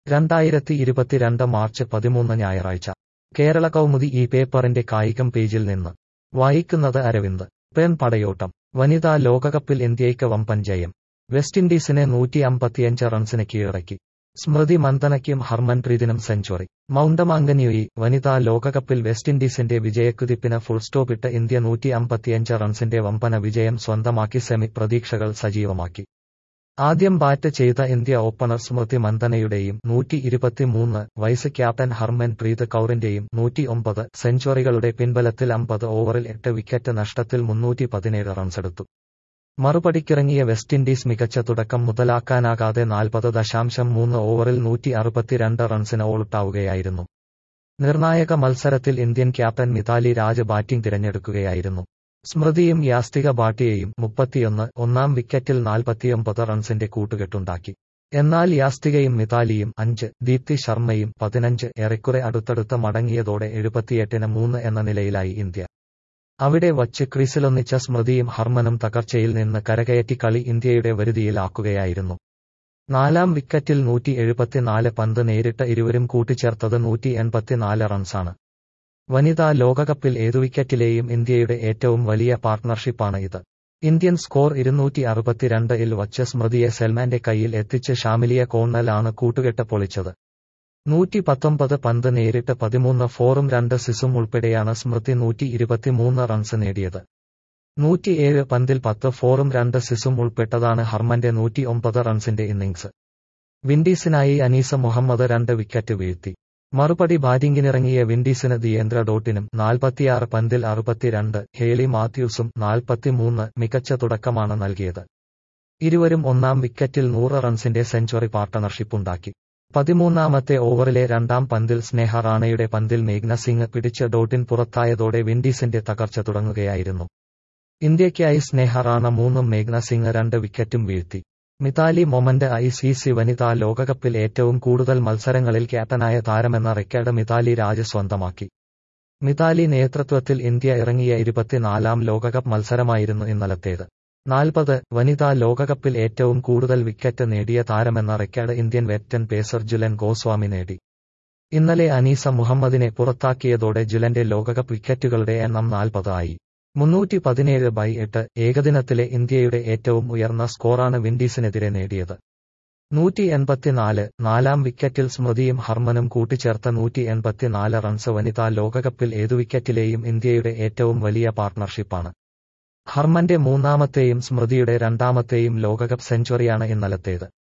രണ്ടായിരത്തി ഇരുപത്തിരണ്ട് മാർച്ച് പതിമൂന്ന് ഞായറാഴ്ച കേരള കൗമുദി ഈ പേപ്പറിന്റെ കായികം പേജിൽ നിന്ന് വായിക്കുന്നത് അരവിന്ദ് പെൺ പടയോട്ടം വനിതാ ലോകകപ്പിൽ ഇന്ത്യയ്ക്ക് വമ്പൻ ജയം വെസ്റ്റ് ഇൻഡീസിനെ നൂറ്റി അമ്പത്തിയഞ്ച് റൺസിന് കീഴടക്കി സ്മൃതി മന്ദനയ്ക്കും ഹർമൻപ്രീതിനും സെഞ്ചുറി മൗണ്ടമാങ്കന്യുയി വനിതാ ലോകകപ്പിൽ വെസ്റ്റ് ഇൻഡീസിന്റെ വിജയക്കുതിപ്പിന് ഫുൾ സ്റ്റോപ്പിട്ട് ഇന്ത്യ നൂറ്റി അമ്പത്തിയഞ്ച് റൺസിന്റെ വമ്പന വിജയം സ്വന്തമാക്കി സെമി പ്രതീക്ഷകൾ സജീവമാക്കി ആദ്യം ബാറ്റ് ചെയ്ത ഇന്ത്യ ഓപ്പണർ സ്മൃതി മന്ദനയുടെയും നൂറ്റി ഇരുപത്തിമൂന്ന് വയസ്സ് ക്യാപ്റ്റൻ ഹർമൻ പ്രീത് കൌറിന്റെയും നൂറ്റി ഒമ്പത് സെഞ്ചുറികളുടെ പിൻബലത്തിൽ അമ്പത് ഓവറിൽ എട്ട് വിക്കറ്റ് നഷ്ടത്തിൽ മുന്നൂറ്റി പതിനേഴ് റൺസെടുത്തു മറുപടിക്കിറങ്ങിയ വെസ്റ്റ് ഇൻഡീസ് മികച്ച തുടക്കം മുതലാക്കാനാകാതെ നാൽപ്പത് ദശാംശം മൂന്ന് ഓവറിൽ നൂറ്റി അറുപത്തിരണ്ട് റൺസിന് ഓൾട്ടാവുകയായിരുന്നു നിർണായക മത്സരത്തിൽ Indian captain Mithali Raj batting തിരഞ്ഞെടുക്കുകയായിരുന്നു സ്മൃതിയും യാസ്തിക ബാട്ടിയെയും മുപ്പത്തിയൊന്ന് ഒന്നാം വിക്കറ്റിൽ നാൽപ്പത്തിയൊമ്പത് റൺസിന്റെ കൂട്ടുകെട്ടുണ്ടാക്കി എന്നാൽ യാസ്തികയും മിതാലിയും അഞ്ച് ദീപ്തി ശർമ്മയും പതിനഞ്ച് ഏറെക്കുറെ അടുത്തടുത്ത് മടങ്ങിയതോടെ എഴുപത്തിയെട്ടിന് മൂന്ന് എന്ന നിലയിലായി ഇന്ത്യ അവിടെ വച്ച് ക്രീസിലൊന്നിച്ച സ്മൃതിയും ഹർമനും തകർച്ചയിൽ നിന്ന് കരകയറ്റി കളി ഇന്ത്യയുടെ വരുതിയിലാക്കുകയായിരുന്നു നാലാം വിക്കറ്റിൽ നൂറ്റി എഴുപത്തിനാല് പന്ത് നേരിട്ട് ഇരുവരും കൂട്ടിച്ചേർത്തത് നൂറ്റി എൺപത്തിനാല് റൺസാണ് വനിതാ ലോകകപ്പിൽ ഏതു വിക്കറ്റിലെയും ഇന്ത്യയുടെ ഏറ്റവും വലിയ പാർട്ട്ണർഷിപ്പാണ് ഇത് ഇന്ത്യൻ സ്കോർ ഇരുന്നൂറ്റി അറുപത്തിരണ്ട് ഇൽ വച്ച് സ്മൃതിയെ സെൽമാന്റെ കയ്യിൽ എത്തിച്ച് ഷാമിലിയ കോണ്ണലാണ് കൂട്ടുകെട്ട് പൊളിച്ചത് നൂറ്റി പത്തൊമ്പത് പന്ത് നേരിട്ട് പതിമൂന്ന് ഫോറും രണ്ട് സിസും ഉൾപ്പെടെയാണ് സ്മൃതി നൂറ്റി ഇരുപത്തിമൂന്ന് റൺസ് നേടിയത് നൂറ്റിയേഴ് പന്തിൽ പത്ത് ഫോറും രണ്ട് സിസും ഉൾപ്പെട്ടതാണ് ഹർമന്റെ നൂറ്റി ഒമ്പത് റൺസിന്റെ ഇന്നിംഗ്സ് വിൻഡീസിനായി അനീസ മുഹമ്മദ് രണ്ട് വിക്കറ്റ് വീഴ്ത്തി മറുപടി ബാറ്റിംഗിനിറങ്ങിയ വിൻഡീസിന് ദിയേന്ദ്ര ഡോട്ടിനും നാൽപ്പത്തിയാറ് പന്തിൽ അറുപത്തിരണ്ട് ഹേളി മാത്യൂസും നാൽപ്പത്തിമൂന്ന് മികച്ച തുടക്കമാണ് നൽകിയത് ഇരുവരും ഒന്നാം വിക്കറ്റിൽ നൂറ് റൺസിന്റെ സെഞ്ചുറി പാർട്ട്ണർഷിപ്പുണ്ടാക്കി പതിമൂന്നാമത്തെ ഓവറിലെ രണ്ടാം പന്തിൽ സ്നേഹ റാണയുടെ പന്തിൽ മേഘ്ന സിംഗ് പിടിച്ച് ഡോട്ടിൻ പുറത്തായതോടെ വിൻഡീസിന്റെ തകർച്ച തുടങ്ങുകയായിരുന്നു ഇന്ത്യയ്ക്കായി സ്നേഹ റാണ മൂന്നും മേഘ്ന സിംഗ് രണ്ട് വിക്കറ്റും വീഴ്ത്തി Mithali moment I C C വനിതാ ലോകകപ്പിൽ ഏറ്റവും കൂടുതൽ മത്സരങ്ങളിൽ ക്യാപ്റ്റനായ താരമെന്ന റെക്കോർഡ് മിതാലി രാജ് സ്വന്തമാക്കി മിതാലി നേതൃത്വത്തിൽ ഇന്ത്യ ഇറങ്ങിയ ഇരുപത്തിനാലാം ലോകകപ്പ് മത്സരമായിരുന്നു ഇന്നലത്തേത് നാൽപ്പത് വനിതാ ലോകകപ്പിൽ ഏറ്റവും കൂടുതൽ വിക്കറ്റ് നേടിയ താരമെന്ന record Indian veteran pacer Jhulan Goswami നേടി ഇന്നലെ അനീസ മുഹമ്മദിനെ പുറത്താക്കിയതോടെ ജുലന്റെ ലോകകപ്പ് വിക്കറ്റുകളുടെ എണ്ണം നാൽപ്പത് ആയി മുന്നൂറ്റി പതിനേഴ് ബൈ എട്ട് ഏകദിനത്തിലെ ഇന്ത്യയുടെ ഏറ്റവും ഉയർന്ന സ്കോറാണ് വിൻഡീസിനെതിരെ നേടിയത് നൂറ്റി എൺപത്തിനാല് നാലാം വിക്കറ്റിൽ സ്മൃതിയും ഹർമനും കൂട്ടിച്ചേർത്ത നൂറ്റി എൺപത്തിനാല് റൺസ് വനിതാ ലോകകപ്പിൽ ഏതു വിക്കറ്റിലെയും ഇന്ത്യയുടെ ഏറ്റവും വലിയ പാർട്ട്ണർഷിപ്പാണ് ഹർമന്റെ മൂന്നാമത്തെയും സ്മൃതിയുടെ രണ്ടാമത്തെയും ലോകകപ്പ് സെഞ്ചുറിയാണ് ഇന്നലത്തേത്